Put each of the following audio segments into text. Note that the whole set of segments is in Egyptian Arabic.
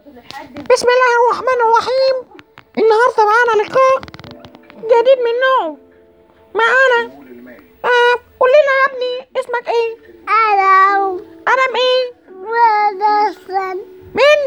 بسم الله الرحمن الرحيم النهارده معانا لقاء جديد من نوعه معانا آه قول لنا يا ابني اسمك ايه ألو ادم ايه مدرسة مين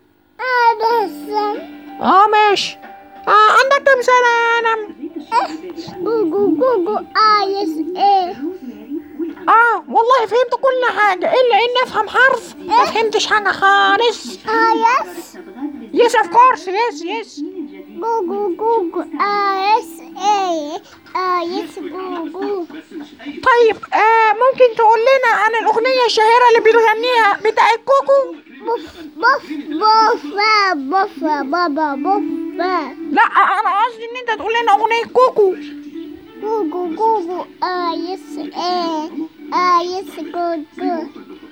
مدرسة اه ماشي آه عندك كام سنه يا ادم جوجو جوجو آيس إيه اه والله فهمت كل حاجه الا اني افهم حرف ما فهمتش حاجه خالص آيس يس اوف كورس يس يس جوجو جوجو آيس إيه آيس جوجو طيب آه ممكن تقول لنا عن الاغنيه الشهيره اللي بتغنيها بتاعت كوكو بوف بوف بوفا بوفا بابا بوفا لا انا قصدي ان انت تقول لنا اغنيه كوكو جوجو جوجو آيس إيه آيس جوجو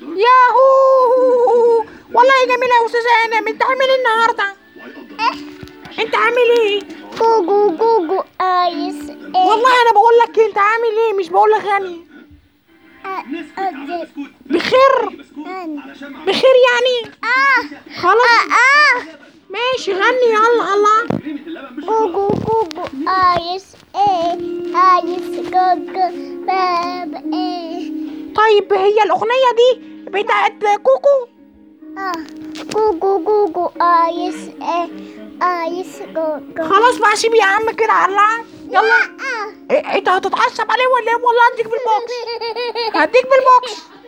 ياهو والله جميلة يا أستاذة أنم أنت عامل إيه النهاردة؟ أنت عامل إيه؟ جوجو جوجو آيس إيه والله أنا بقول لك أنت عامل إيه مش بقول لك غني أدب بخير بخير يعني آه خلاص آه ماشي غني يلا الله جوجو جوجو آيس إيه آيس جوجو باب إيه طيب هي الأغنية دي بتاعت كوكو آه جوجو جوجو آيس إيه آيس جوجو خلاص بقى سيب يا عم كده على الله يلا آه إيه أنت هتتعصب عليه ولا إيه والله هديك بالبوكس هديك بالبوكس